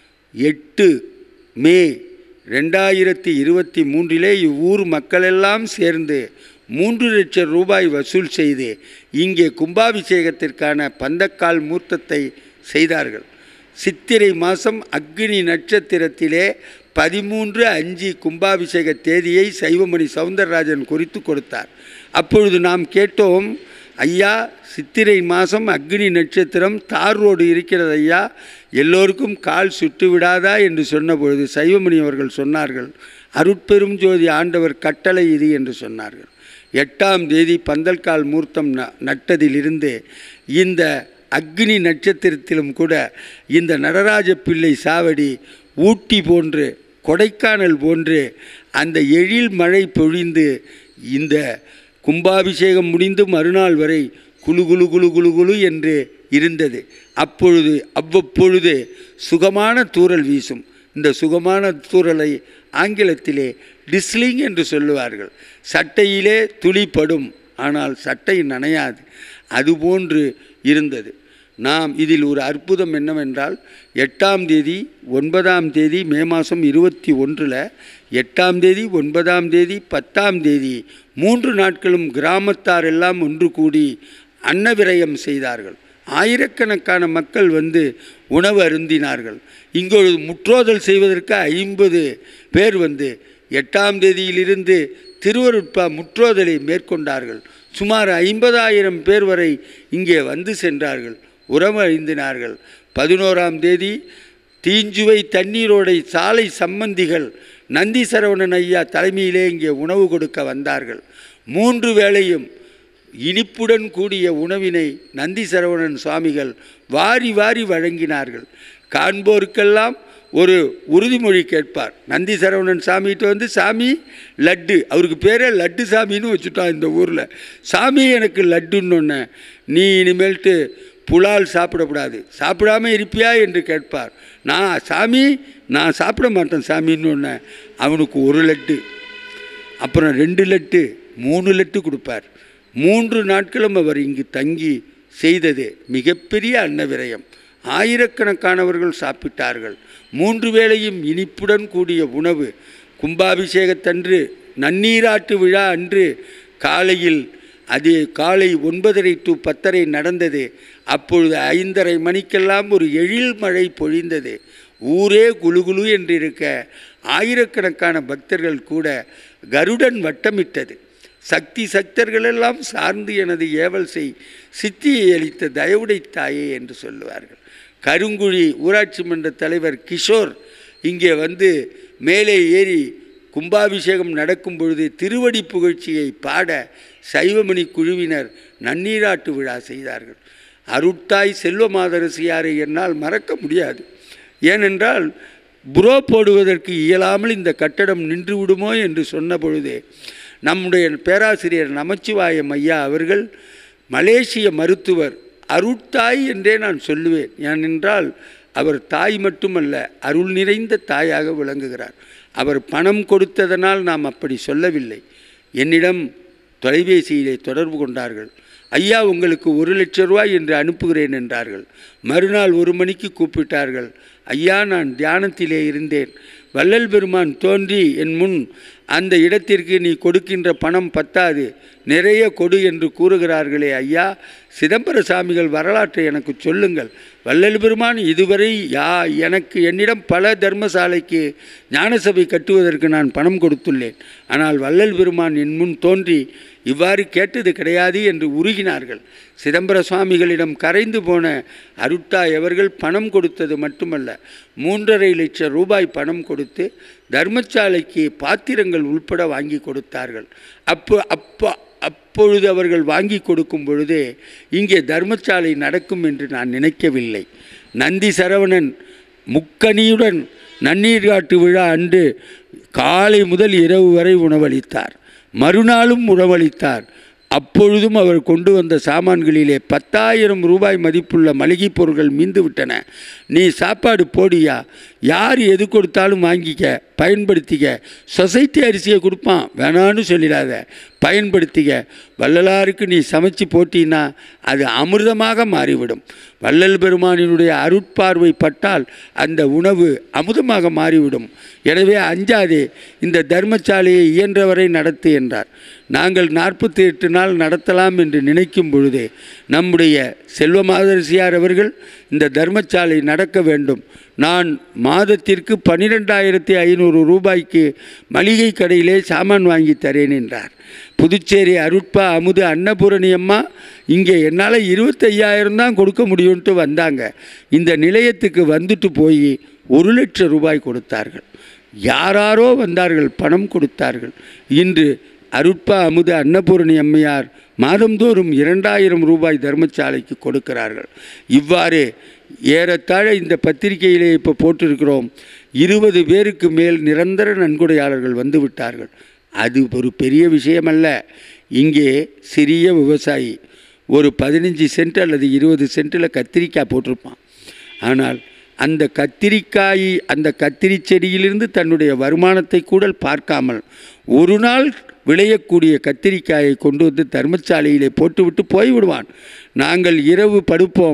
எட்டு மே ரெண்டாயிரத்தி இருபத்தி மூன்றிலே இவ்வூர் மக்களெல்லாம் சேர்ந்து மூன்று லட்சம் ரூபாய் வசூல் செய்து இங்கே கும்பாபிஷேகத்திற்கான பந்தக்கால் மூர்த்தத்தை செய்தார்கள் சித்திரை மாதம் அக்னி நட்சத்திரத்திலே பதிமூன்று அஞ்சு கும்பாபிஷேக தேதியை சைவமணி சவுந்தரராஜன் குறித்து கொடுத்தார் அப்பொழுது நாம் கேட்டோம் ஐயா சித்திரை மாதம் அக்னி நட்சத்திரம் தார் ரோடு இருக்கிறது ஐயா எல்லோருக்கும் கால் சுட்டு விடாதா என்று சொன்னபொழுது சைவமணி அவர்கள் சொன்னார்கள் அருட்பெரும் ஜோதி ஆண்டவர் கட்டளை இது என்று சொன்னார்கள் எட்டாம் தேதி பந்தல்கால் மூர்த்தம் ந நட்டதிலிருந்து இந்த அக்னி நட்சத்திரத்திலும் கூட இந்த நடராஜ பிள்ளை சாவடி ஊட்டி போன்று கொடைக்கானல் போன்று அந்த எழில் மழை பொழிந்து இந்த கும்பாபிஷேகம் முடிந்து மறுநாள் வரை குளு குளு குளு குளு குளு என்று இருந்தது அப்பொழுது அவ்வப்பொழுது சுகமான தூறல் வீசும் இந்த சுகமான தூறலை ஆங்கிலத்திலே டிஸ்லிங் என்று சொல்லுவார்கள் சட்டையிலே துளிப்படும் ஆனால் சட்டை நனையாது அதுபோன்று இருந்தது நாம் இதில் ஒரு அற்புதம் என்னவென்றால் எட்டாம் தேதி ஒன்பதாம் தேதி மே மாதம் இருபத்தி ஒன்றில் எட்டாம் தேதி ஒன்பதாம் தேதி பத்தாம் தேதி மூன்று நாட்களும் கிராமத்தார் எல்லாம் ஒன்று கூடி அன்னவிரயம் செய்தார்கள் ஆயிரக்கணக்கான மக்கள் வந்து உணவு அருந்தினார்கள் இங்கு ஒரு முற்றோதல் செய்வதற்கு ஐம்பது பேர் வந்து எட்டாம் தேதியிலிருந்து திருவருட்பா முற்றோதலை மேற்கொண்டார்கள் சுமார் ஐம்பதாயிரம் பேர் வரை இங்கே வந்து சென்றார்கள் உறவு அழிந்தினார்கள் பதினோராம் தேதி தீஞ்சுவை தண்ணீரோடை சாலை சம்பந்திகள் நந்தி சரவணன் ஐயா தலைமையிலே இங்கே உணவு கொடுக்க வந்தார்கள் மூன்று வேளையும் இனிப்புடன் கூடிய உணவினை நந்தி சரவணன் சுவாமிகள் வாரி வாரி வழங்கினார்கள் காண்போருக்கெல்லாம் ஒரு உறுதிமொழி கேட்பார் நந்தி சரவணன் சாமிகிட்ட வந்து சாமி லட்டு அவருக்கு பேரே லட்டு சாமின்னு வச்சுட்டான் இந்த ஊரில் சாமி எனக்கு லட்டுன்னு நீ இனிமேல்ட்டு புலால் சாப்பிடக்கூடாது சாப்பிடாம இருப்பியா என்று கேட்பார் நான் சாமி நான் சாப்பிட மாட்டேன் சாமின்னு ஒன்று அவனுக்கு ஒரு லட்டு அப்புறம் ரெண்டு லட்டு மூணு லட்டு கொடுப்பார் மூன்று நாட்களும் அவர் இங்கு தங்கி செய்தது மிகப்பெரிய அன்னவிரயம் ஆயிரக்கணக்கானவர்கள் சாப்பிட்டார்கள் மூன்று வேளையும் இனிப்புடன் கூடிய உணவு கும்பாபிஷேகத்தன்று நன்னீராட்டு விழா அன்று காலையில் அது காலை ஒன்பதரை டு பத்தரை நடந்தது அப்பொழுது ஐந்தரை மணிக்கெல்லாம் ஒரு எழில் மழை பொழிந்தது ஊரே குலுகுலு என்று இருக்க ஆயிரக்கணக்கான பக்தர்கள் கூட கருடன் வட்டமிட்டது சக்தி சக்தர்களெல்லாம் சார்ந்து எனது ஏவல் செய் சித்தியை அளித்த தயவுடை தாயே என்று சொல்லுவார்கள் கருங்குழி ஊராட்சி மன்ற தலைவர் கிஷோர் இங்கே வந்து மேலே ஏறி கும்பாபிஷேகம் நடக்கும் பொழுது திருவடி புகழ்ச்சியை பாட சைவமணி குழுவினர் நன்னீராட்டு விழா செய்தார்கள் அருட்தாய் செல்வமாதரசியாரை என்னால் மறக்க முடியாது ஏனென்றால் புரோ போடுவதற்கு இயலாமல் இந்த கட்டடம் நின்று விடுமோ என்று சொன்ன பொழுதே நம்முடைய பேராசிரியர் நமச்சிவாயம் ஐயா அவர்கள் மலேசிய மருத்துவர் அருட்தாய் என்றே நான் சொல்லுவேன் ஏனென்றால் அவர் தாய் மட்டுமல்ல அருள் நிறைந்த தாயாக விளங்குகிறார் அவர் பணம் கொடுத்ததனால் நாம் அப்படி சொல்லவில்லை என்னிடம் தொலைபேசியிலே தொடர்பு கொண்டார்கள் ஐயா உங்களுக்கு ஒரு லட்ச ரூபாய் என்று அனுப்புகிறேன் என்றார்கள் மறுநாள் ஒரு மணிக்கு கூப்பிட்டார்கள் ஐயா நான் தியானத்திலே இருந்தேன் வள்ளல் பெருமான் தோன்றி என் முன் அந்த இடத்திற்கு நீ கொடுக்கின்ற பணம் பத்தாது நிறைய கொடு என்று கூறுகிறார்களே ஐயா சிதம்பர சாமிகள் வரலாற்றை எனக்கு சொல்லுங்கள் வள்ளல் பெருமான் இதுவரை யா எனக்கு என்னிடம் பல தர்மசாலைக்கு ஞானசபை கட்டுவதற்கு நான் பணம் கொடுத்துள்ளேன் ஆனால் வள்ளல் பெருமான் என் முன் தோன்றி இவ்வாறு கேட்டது கிடையாது என்று உருகினார்கள் சிதம்பர சுவாமிகளிடம் கரைந்து போன அருட்டாய் அவர்கள் பணம் கொடுத்தது மட்டுமல்ல மூன்றரை லட்சம் ரூபாய் பணம் கொடுத்து தர்மசாலைக்கு பாத்திரங்கள் உள்பட வாங்கி கொடுத்தார்கள் அப்போ அப்போ அப்பொழுது அவர்கள் வாங்கி கொடுக்கும் பொழுதே இங்கே தர்மசாலை நடக்கும் என்று நான் நினைக்கவில்லை நந்தி சரவணன் முக்கனியுடன் நன்னீர் காட்டு விழா அன்று காலை முதல் இரவு வரை உணவளித்தார் மறுநாளும் உணவளித்தார் அப்பொழுதும் அவர் கொண்டு வந்த சாமான்களிலே பத்தாயிரம் ரூபாய் மதிப்புள்ள மளிகை பொருட்கள் மீந்து விட்டன நீ சாப்பாடு போடியா யார் எது கொடுத்தாலும் வாங்கிக்க பயன்படுத்திக்க சொசைட்டி அரிசியை கொடுப்பான் வேணான்னு சொல்லிடாத பயன்படுத்திக்க வள்ளலாருக்கு நீ சமைச்சு போட்டினா அது அமிர்தமாக மாறிவிடும் வள்ளல் பெருமானினுடைய அருட்பார்வை பட்டால் அந்த உணவு அமுதமாக மாறிவிடும் எனவே அஞ்சாதே இந்த தர்மசாலையை இயன்றவரை நடத்து என்றார் நாங்கள் நாற்பத்தி எட்டு நாள் நடத்தலாம் என்று நினைக்கும் பொழுதே நம்முடைய செல்வமாதரசியார் அவர்கள் இந்த தர்மசாலை நடக்க வேண்டும் நான் மாதத்திற்கு பன்னிரெண்டாயிரத்தி ஐநூறு ரூபாய்க்கு மளிகை கடையிலே சாமான் வாங்கி தரேன் என்றார் புதுச்சேரி அருட்பா அமுது அன்னபூரணி அம்மா இங்கே என்னால் இருபத்தையாயிரம் தான் கொடுக்க முடியும்ட்டு வந்தாங்க இந்த நிலையத்துக்கு வந்துட்டு போய் ஒரு லட்சம் ரூபாய் கொடுத்தார்கள் யாராரோ வந்தார்கள் பணம் கொடுத்தார்கள் இன்று அருட்பா அமுது அன்னபூரணி அம்மையார் மாதந்தோறும் இரண்டாயிரம் ரூபாய் தர்மசாலைக்கு கொடுக்கிறார்கள் இவ்வாறு ஏறத்தாழ இந்த பத்திரிகையிலே இப்போ போட்டிருக்கிறோம் இருபது பேருக்கு மேல் நிரந்தர நன்கொடையாளர்கள் வந்து விட்டார்கள் அது ஒரு பெரிய விஷயமல்ல இங்கே சிறிய விவசாயி ஒரு பதினஞ்சு சென்ட் அல்லது இருபது சென்ட்டில் கத்திரிக்காய் போட்டிருப்பான் ஆனால் அந்த கத்திரிக்காய் அந்த கத்திரி செடியிலிருந்து தன்னுடைய வருமானத்தை கூட பார்க்காமல் ஒரு நாள் விளையக்கூடிய கத்திரிக்காயை கொண்டு வந்து தர்மசாலையிலே போட்டுவிட்டு போய்விடுவான் நாங்கள் இரவு படுப்போம்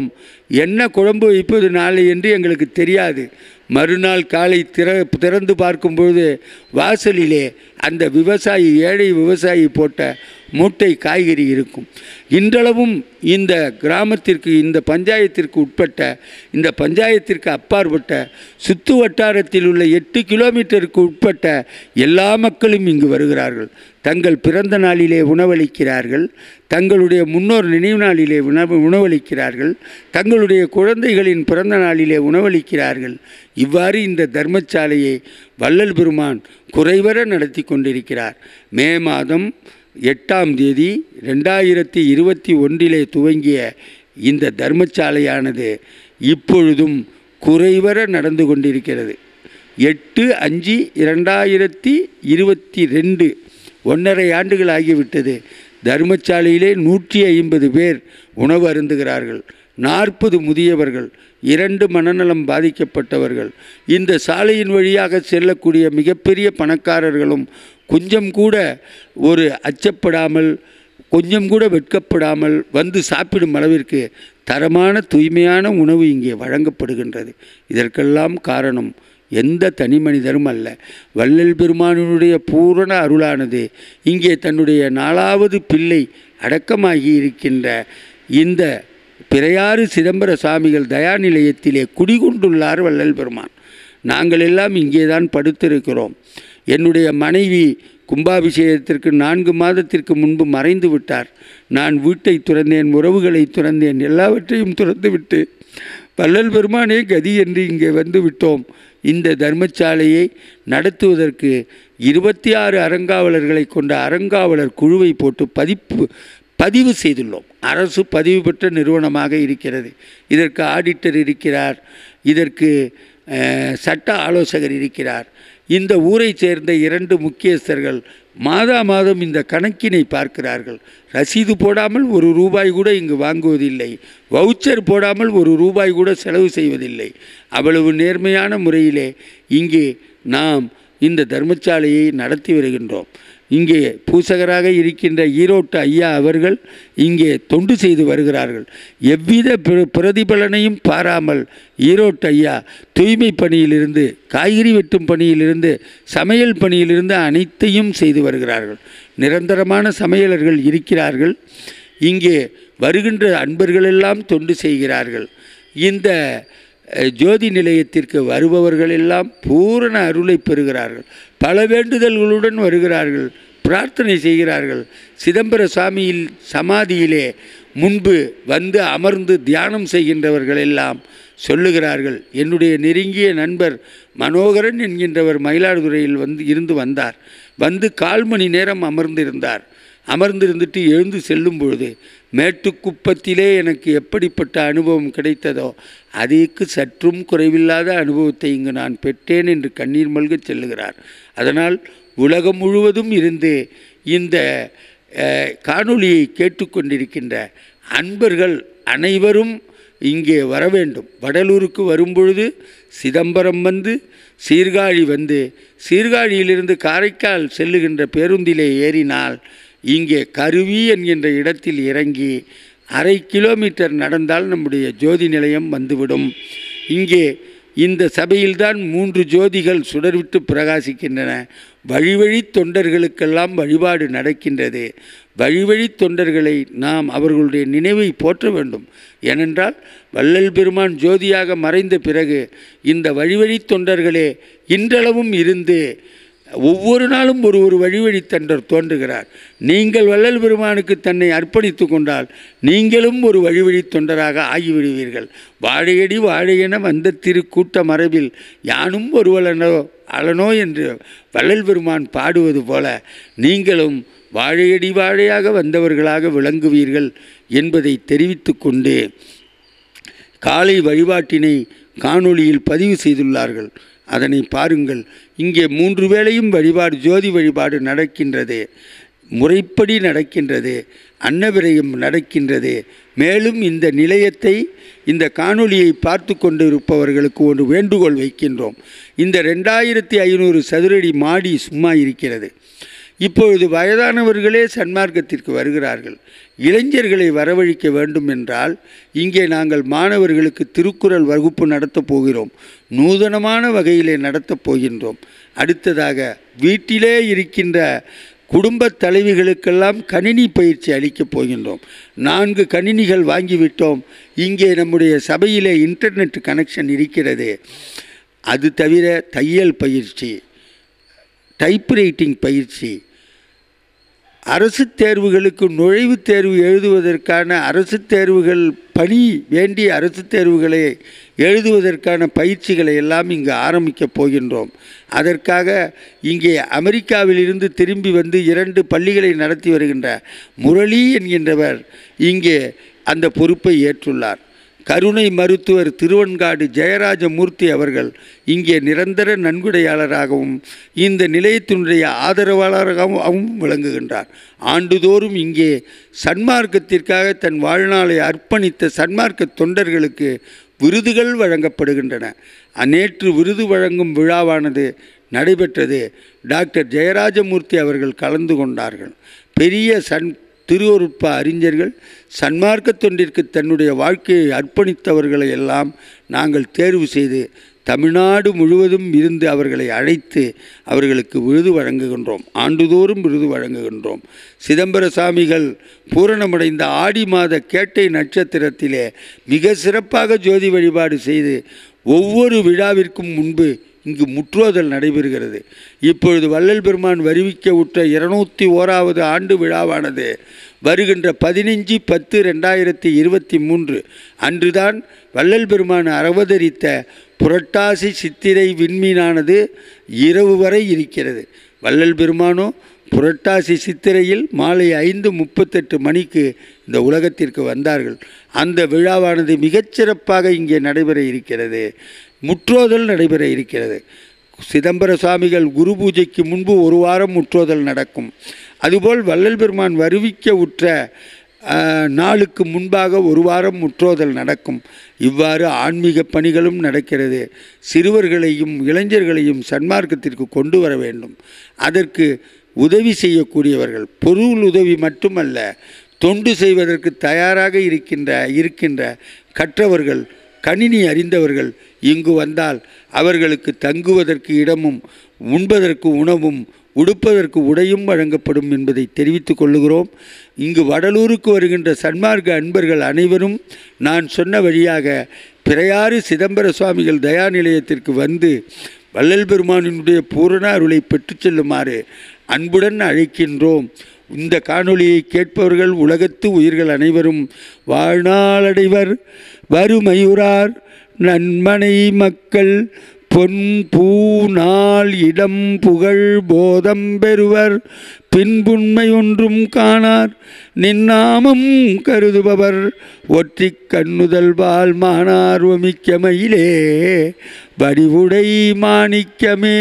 என்ன குழம்பு வைப்பது நாளை என்று எங்களுக்கு தெரியாது மறுநாள் காலை திற திறந்து பார்க்கும்பொழுது வாசலிலே அந்த விவசாயி ஏழை விவசாயி போட்ட மூட்டை காய்கறி இருக்கும் இன்றளவும் இந்த கிராமத்திற்கு இந்த பஞ்சாயத்திற்கு உட்பட்ட இந்த பஞ்சாயத்திற்கு அப்பாற்பட்ட சுற்று வட்டாரத்தில் உள்ள எட்டு கிலோமீட்டருக்கு உட்பட்ட எல்லா மக்களும் இங்கு வருகிறார்கள் தங்கள் பிறந்த நாளிலே உணவளிக்கிறார்கள் தங்களுடைய முன்னோர் நினைவு நாளிலே உணவு உணவளிக்கிறார்கள் தங்களுடைய குழந்தைகளின் பிறந்த நாளிலே உணவளிக்கிறார்கள் இவ்வாறு இந்த தர்மசாலையை வள்ளல் பெருமான் குறைவர நடத்தி கொண்டிருக்கிறார் மே மாதம் எட்டாம் தேதி ரெண்டாயிரத்தி இருபத்தி ஒன்றிலே துவங்கிய இந்த தர்மசாலையானது இப்பொழுதும் குறைவர நடந்து கொண்டிருக்கிறது எட்டு அஞ்சு இரண்டாயிரத்தி இருபத்தி ரெண்டு ஒன்றரை ஆண்டுகள் ஆகிவிட்டது தர்மசாலையிலே நூற்றி ஐம்பது பேர் உணவு அருந்துகிறார்கள் நாற்பது முதியவர்கள் இரண்டு மனநலம் பாதிக்கப்பட்டவர்கள் இந்த சாலையின் வழியாக செல்லக்கூடிய மிகப்பெரிய பணக்காரர்களும் கொஞ்சம் கூட ஒரு அச்சப்படாமல் கொஞ்சம் கூட வெட்கப்படாமல் வந்து சாப்பிடும் அளவிற்கு தரமான தூய்மையான உணவு இங்கே வழங்கப்படுகின்றது இதற்கெல்லாம் காரணம் எந்த தனி மனிதரும் அல்ல வள்ளல் பெருமானினுடைய பூரண அருளானது இங்கே தன்னுடைய நாலாவது பிள்ளை அடக்கமாகி இருக்கின்ற இந்த பிறையாறு சிதம்பர சுவாமிகள் தயா நிலையத்திலே குடிகொண்டுள்ளார் வள்ளல் பெருமான் நாங்கள் எல்லாம் இங்கே தான் படுத்திருக்கிறோம் என்னுடைய மனைவி கும்பாபிஷேகத்திற்கு நான்கு மாதத்திற்கு முன்பு மறைந்து விட்டார் நான் வீட்டை துறந்தேன் உறவுகளை துறந்தேன் எல்லாவற்றையும் துறந்துவிட்டு வள்ளல் பெருமானே கதி என்று இங்கே வந்து விட்டோம் இந்த தர்மசாலையை நடத்துவதற்கு இருபத்தி ஆறு அறங்காவலர்களை கொண்ட அறங்காவலர் குழுவை போட்டு பதிப்பு பதிவு செய்துள்ளோம் அரசு பதிவு பெற்ற நிறுவனமாக இருக்கிறது இதற்கு ஆடிட்டர் இருக்கிறார் இதற்கு அஹ், சட்ட ஆலோசகர் இருக்கிறார் இந்த ஊரைச் சேர்ந்த இரண்டு முக்கியஸ்தர்கள் மாதா மாதம் இந்த கணக்கினை பார்க்கிறார்கள் ரசீது போடாமல் ஒரு ரூபாய் கூட இங்கு வாங்குவதில்லை வவுச்சர் போடாமல் ஒரு ரூபாய் கூட செலவு செய்வதில்லை அவ்வளவு நேர்மையான முறையிலே இங்கே நாம் இந்த தர்மசாலையை நடத்தி வருகின்றோம் இங்கே பூசகராக இருக்கின்ற ஈரோட்டு ஐயா அவர்கள் இங்கே தொண்டு செய்து வருகிறார்கள் எவ்வித பிர- பிரதிபலனையும் பாராமல் ஈரோட்டு ஐயா தூய்மை பணியிலிருந்து காய்கறி வெட்டும் பணியிலிருந்து சமையல் பணியிலிருந்து அனைத்தையும் செய்து வருகிறார்கள் நிரந்தரமான சமையலர்கள் இருக்கிறார்கள் இங்கே வருகின்ற அன்பர்களெல்லாம் தொண்டு செய்கிறார்கள் இந்த அஹ், ஜோதி நிலையத்திற்கு வருபவர்கள் எல்லாம் பூரண அருளை பெறுகிறார்கள் பல வேண்டுதல்களுடன் வருகிறார்கள் பிரார்த்தனை செய்கிறார்கள் சிதம்பர சுவாமியில் சமாதியிலே முன்பு வந்து அமர்ந்து தியானம் செய்கின்றவர்கள் எல்லாம் சொல்லுகிறார்கள் என்னுடைய நெருங்கிய நண்பர் மனோகரன் என்கின்றவர் மயிலாடுதுறையில் வந்து இருந்து வந்தார் வந்து கால் மணி நேரம் அமர்ந்திருந்தார் அமர்ந்திருந்துட்டு எழுந்து செல்லும் பொழுது மேட்டுக்குப்பத்திலே எனக்கு எப்படிப்பட்ட அனுபவம் கிடைத்ததோ அதற்கு சற்றும் குறைவில்லாத அனுபவத்தை இங்கு நான் பெற்றேன் என்று கண்ணீர் மல்கச் செல்லுகிறார் அதனால் உலகம் முழுவதும் இருந்து இந்த அஹ், காணொளியை கேட்டுக்கொண்டிருக்கின்ற அன்பர்கள் அனைவரும் இங்கே வர வேண்டும் வடலூருக்கு வரும்பொழுது சிதம்பரம் வந்து சீர்காழி வந்து சீர்காழியிலிருந்து காரைக்கால் செல்லுகின்ற பேருந்திலே ஏறினால் இங்கே கருவி என்கின்ற இடத்தில் இறங்கி அரை கிலோமீட்டர் நடந்தால் நம்முடைய ஜோதி நிலையம் வந்துவிடும் இங்கே இந்த சபையில்தான் மூன்று ஜோதிகள் சுடர்விட்டு பிரகாசிக்கின்றன வழி வழி தொண்டர்களுக்கெல்லாம் வழிபாடு நடக்கின்றது வழி வழி தொண்டர்களை நாம் அவர்களுடைய நினைவை போற்ற வேண்டும் ஏனென்றால் வள்ளல் பெருமான் ஜோதியாக மறைந்த பிறகு இந்த வழி வழி தொண்டர்களே இன்றளவும் இருந்து ஒவ்வொரு நாளும் ஒரு ஒரு வழி வழி தொண்டர் தோன்றுகிறார் நீங்கள் வள்ளல் பெருமானுக்கு தன்னை அர்ப்பணித்து கொண்டால் நீங்களும் ஒரு வழி வழி தொண்டராக ஆகிவிடுவீர்கள் வாழையடி வாழையென வந்த திரு கூட்ட மரபில் யானும் ஒருவலனோ அலனோ என்று வள்ளல் பெருமான் பாடுவது போல நீங்களும் வாழையடி வாழையாக வந்தவர்களாக விளங்குவீர்கள் என்பதை தெரிவித்துக் கொண்டு காலை வழிபாட்டினை காணொளியில் பதிவு செய்துள்ளார்கள் அதனை பாருங்கள் இங்கே மூன்று வேளையும் வழிபாடு ஜோதி வழிபாடு நடக்கின்றது முறைப்படி நடக்கின்றது அன்னவிரயம் நடக்கின்றது மேலும் இந்த நிலையத்தை இந்த காணொளியை பார்த்து கொண்டு இருப்பவர்களுக்கு ஒரு வேண்டுகோள் வைக்கின்றோம் இந்த ரெண்டாயிரத்தி ஐநூறு சதுரடி மாடி சும்மா இருக்கிறது இப்பொழுது வயதானவர்களே சன்மார்க்கத்திற்கு வருகிறார்கள் இளைஞர்களை வரவழைக்க வேண்டும் என்றால் இங்கே நாங்கள் மாணவர்களுக்கு திருக்குறள் வகுப்பு நடத்தப் போகிறோம் நூதனமான வகையிலே நடத்தப் போகின்றோம் அடுத்ததாக வீட்டிலே இருக்கின்ற குடும்பத் தலைவிகளுக்கெல்லாம் கணினி பயிற்சி அளிக்கப் போகின்றோம் நான்கு கணினிகள் வாங்கிவிட்டோம் இங்கே நம்முடைய சபையிலே இன்டர்நெட் கனெக்ஷன் இருக்கிறது அது தவிர தையல் பயிற்சி டைப்ரைட்டிங் பயிற்சி அரசு தேர்வுகளுக்கு நுழைவுத் தேர்வு எழுதுவதற்கான அரசு தேர்வுகள் பணி வேண்டிய அரசு தேர்வுகளை எழுதுவதற்கான பயிற்சிகளை எல்லாம் இங்கு ஆரம்பிக்கப் போகின்றோம் அதற்காக இங்கே அமெரிக்காவிலிருந்து திரும்பி வந்து இரண்டு பள்ளிகளை நடத்தி வருகின்ற முரளி என்கின்றவர் இங்கே அந்த பொறுப்பை ஏற்றுள்ளார் கருணை மருத்துவர் திருவன்காடு ஜெயராஜமூர்த்தி அவர்கள் இங்கே நிரந்தர நன்கொடையாளராகவும் இந்த நிலையத்தினுடைய ஆதரவாளராகவும் விளங்குகின்றார் ஆண்டுதோறும் இங்கே சன்மார்க்கத்திற்காக தன் வாழ்நாளை அர்ப்பணித்த சன்மார்க்க தொண்டர்களுக்கு விருதுகள் வழங்கப்படுகின்றன நேற்று விருது வழங்கும் விழாவானது நடைபெற்றது டாக்டர் ஜெயராஜமூர்த்தி அவர்கள் கலந்து கொண்டார்கள் பெரிய சன் திருவருட்பா அறிஞர்கள் சன்மார்க்க தொண்டிற்கு தன்னுடைய வாழ்க்கையை அர்ப்பணித்தவர்களை எல்லாம் நாங்கள் தேர்வு செய்து தமிழ்நாடு முழுவதும் இருந்து அவர்களை அழைத்து அவர்களுக்கு விருது வழங்குகின்றோம் ஆண்டுதோறும் விருது வழங்குகின்றோம் சிதம்பர சாமிகள் பூரணமடைந்த ஆடி மாத கேட்டை நட்சத்திரத்திலே மிக சிறப்பாக ஜோதி வழிபாடு செய்து ஒவ்வொரு விழாவிற்கும் முன்பு இங்கு முற்றோதல் நடைபெறுகிறது இப்பொழுது வள்ளல் பெருமான் வருவிக்க உற்ற இருநூத்தி ஓராவது ஆண்டு விழாவானது வருகின்ற பதினஞ்சு பத்து ரெண்டாயிரத்தி இருபத்தி மூன்று அன்றுதான் வள்ளல் பெருமான் அவதரித்த புரட்டாசி சித்திரை விண்மீனானது இரவு வரை இருக்கிறது வள்ளல் பெருமானோ புரட்டாசி சித்திரையில் மாலை ஐந்து முப்பத்தெட்டு மணிக்கு இந்த உலகத்திற்கு வந்தார்கள் அந்த விழாவானது மிகச்சிறப்பாக இங்கே நடைபெற இருக்கிறது முற்றோதல் நடைபெற இருக்கிறது சிதம்பர சுவாமிகள் குரு பூஜைக்கு முன்பு ஒரு வாரம் முற்றோதல் நடக்கும் அதுபோல் வள்ளல் பெருமான் வருவிக்க உற்ற நாளுக்கு முன்பாக ஒரு வாரம் முற்றோதல் நடக்கும் இவ்வாறு ஆன்மீக பணிகளும் நடக்கிறது சிறுவர்களையும் இளைஞர்களையும் சன்மார்க்கத்திற்கு கொண்டு வர வேண்டும் அதற்கு உதவி செய்யக்கூடியவர்கள் பொருள் உதவி மட்டுமல்ல தொண்டு செய்வதற்கு தயாராக இருக்கின்ற இருக்கின்ற கற்றவர்கள் கணினி அறிந்தவர்கள் இங்கு வந்தால் அவர்களுக்கு தங்குவதற்கு இடமும் உண்பதற்கு உணவும் உடுப்பதற்கு உடையும் வழங்கப்படும் என்பதை தெரிவித்துக் கொள்ளுகிறோம் இங்கு வடலூருக்கு வருகின்ற சன்மார்க்க அன்பர்கள் அனைவரும் நான் சொன்ன வழியாக பிறையாறு சிதம்பர சுவாமிகள் தயா நிலையத்திற்கு வந்து வள்ளல் பெருமானினுடைய பூரண அருளை பெற்றுச் செல்லுமாறு அன்புடன் அழைக்கின்றோம் இந்த காணொளியை கேட்பவர்கள் உலகத்து உயிர்கள் அனைவரும் வாழ்நாளடைவர் வறுமையுறார் நன்மனை மக்கள் பொன் பூ நாள் இடம் புகழ் போதம் பெறுவர் பின்புண்மை ஒன்றும் காணார் நின்னாமம் கருதுபவர் ஒற்றி கண்ணுதல் வால் மானார்வமிக்கமையிலே வடிவுடை மாணிக்கமே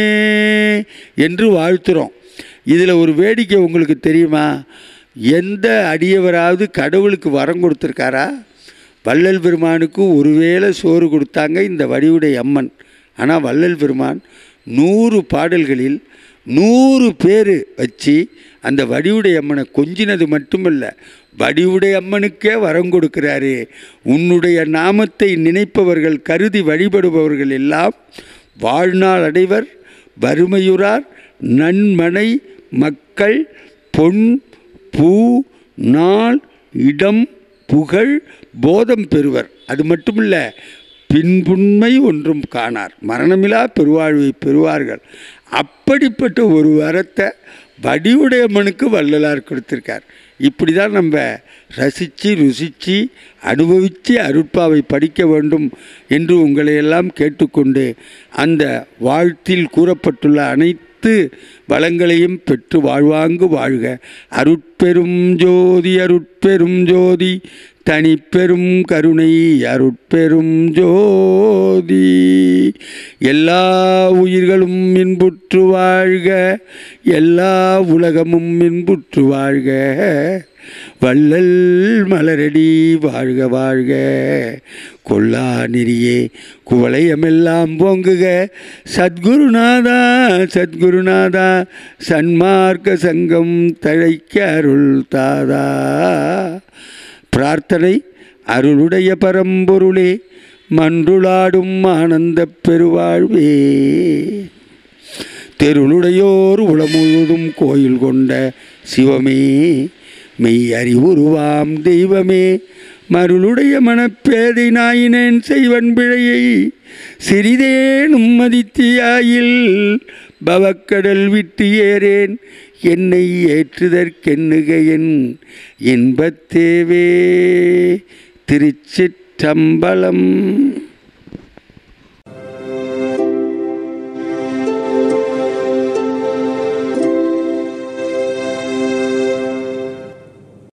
என்று வாழ்த்துறோம் இதில் ஒரு வேடிக்கை உங்களுக்கு தெரியுமா எந்த அடியவராவது கடவுளுக்கு வரம் கொடுத்துருக்காரா வள்ளல் பெருமானுக்கு ஒருவேளை சோறு கொடுத்தாங்க இந்த வடிவுடை அம்மன் ஆனால் வள்ளல் பெருமான் நூறு பாடல்களில் நூறு பேர் வச்சு அந்த வடிவுடை அம்மனை கொஞ்சினது மட்டுமல்ல வடிவுடை அம்மனுக்கே வரம் கொடுக்கிறாரு உன்னுடைய நாமத்தை நினைப்பவர்கள் கருதி வழிபடுபவர்கள் எல்லாம் வாழ்நாள் அடைவர் வறுமையுறார் நன்மனை மக்கள் பொன் பூ நாள் இடம் புகழ் போதம் பெறுவர் அது மட்டுமில்ல பின்புண்மை ஒன்றும் காணார் மரணமில்லா பெருவாழ்வை பெறுவார்கள் அப்படிப்பட்ட ஒரு வரத்தை வடிவுடைய மனுக்கு வள்ளலார் கொடுத்துருக்கார் இப்படி தான் நம்ம ரசித்து ருசித்து அனுபவித்து அருட்பாவை படிக்க வேண்டும் என்று உங்களை எல்லாம் கேட்டுக்கொண்டு அந்த வாழ்த்தில் கூறப்பட்டுள்ள அனைத்து வளங்களையும் பெற்று வாழ்வாங்கு வாழ்க அருட்பெரும் ஜோதி அருட்பெரும் ஜோதி தனிப்பெரும் கருணை அருட்பெரும் ஜோதி எல்லா உயிர்களும் இன்புற்று வாழ்க எல்லா உலகமும் இன்புற்று வாழ்க வள்ளல் மலரடி வாழ்க வாழ்க கொல்லா நெறியே குவளையமெல்லாம் போங்குக சத்குருநாதா சத்குருநாதா சன்மார்க்க சங்கம் தழைக்க அருள் தாதா பிரார்த்தனை அருளுடைய பரம்பொருளே மன்றுளாடும் ஆனந்தப் பெருவாழ்வே தெருளுடையோர் உளமுழுதும் கோயில் கொண்ட சிவமே மெய் அறிவுருவாம் தெய்வமே மருளுடைய மனப்பேதை நாயினேன் செய்வன் பிழையை சிறிதேனும் மதித்தியாயில் பவக்கடல் விட்டு ஏறேன் என்னை ஏற்றுதற்கெண்ணுக என் இன்பத்தேவே திருச்சிற்றம்பலம்